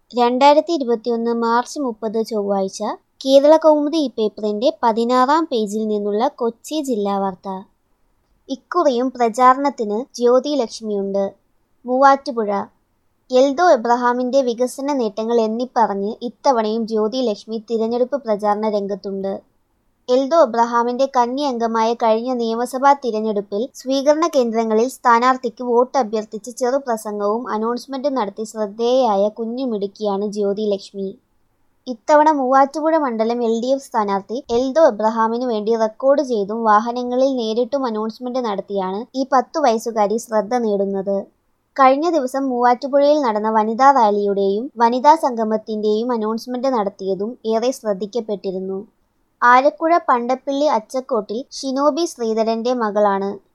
രണ്ടായിരത്തി ഇരുപത്തിയൊന്ന് മാർച്ച് മുപ്പത് ചൊവ്വാഴ്ച കേരളകൗമുദി ഈ പേപ്പറിന്റെ പതിനാറാം പേജിൽ നിന്നുള്ള കൊച്ചി ജില്ലാ വാർത്ത ഇക്കുറിയും പ്രചാരണത്തിന് ജ്യോതിലക്ഷ്മിയുണ്ട് മൂവാറ്റുപുഴ എൽദോ എബ്രഹാമിന്റെ വികസന നേട്ടങ്ങൾ എണ്ണിപ്പറഞ്ഞ് ഇത്തവണയും ജ്യോതിലക്ഷ്മി തിരഞ്ഞെടുപ്പ് പ്രചാരണ രംഗത്തുണ്ട് എൽദോ എബ്രഹാമിന്റെ കന്നി അംഗമായ കഴിഞ്ഞ നിയമസഭാ തിരഞ്ഞെടുപ്പിൽ സ്വീകരണ കേന്ദ്രങ്ങളിൽ സ്ഥാനാർത്ഥിക്ക് വോട്ട് അഭ്യർത്ഥിച്ച് ചെറുപ്രസംഗവും അനൗൺസ്മെന്റും നടത്തി ശ്രദ്ധേയയായ കുഞ്ഞുമിടുക്കിയാണ് ജ്യോതിലക്ഷ്മി ഇത്തവണ മൂവാറ്റുപുഴ മണ്ഡലം എൽ ഡി എഫ് സ്ഥാനാർത്ഥി എൽദോ എബ്രഹാമിനു വേണ്ടി റെക്കോർഡ് ചെയ്തും വാഹനങ്ങളിൽ നേരിട്ടും അനൗൺസ്മെന്റ് നടത്തിയാണ് ഈ പത്തു വയസ്സുകാരി ശ്രദ്ധ നേടുന്നത് കഴിഞ്ഞ ദിവസം മൂവാറ്റുപുഴയിൽ നടന്ന വനിതാ റാലിയുടെയും വനിതാ സംഗമത്തിന്റെയും അനൗൺസ്മെന്റ് നടത്തിയതും ഏറെ ശ്രദ്ധിക്കപ്പെട്ടിരുന്നു ആലക്കുഴ പണ്ടപ്പിള്ളി അച്ചക്കോട്ടിൽ ഷിനോബി ശ്രീധരന്റെ മകളാണ്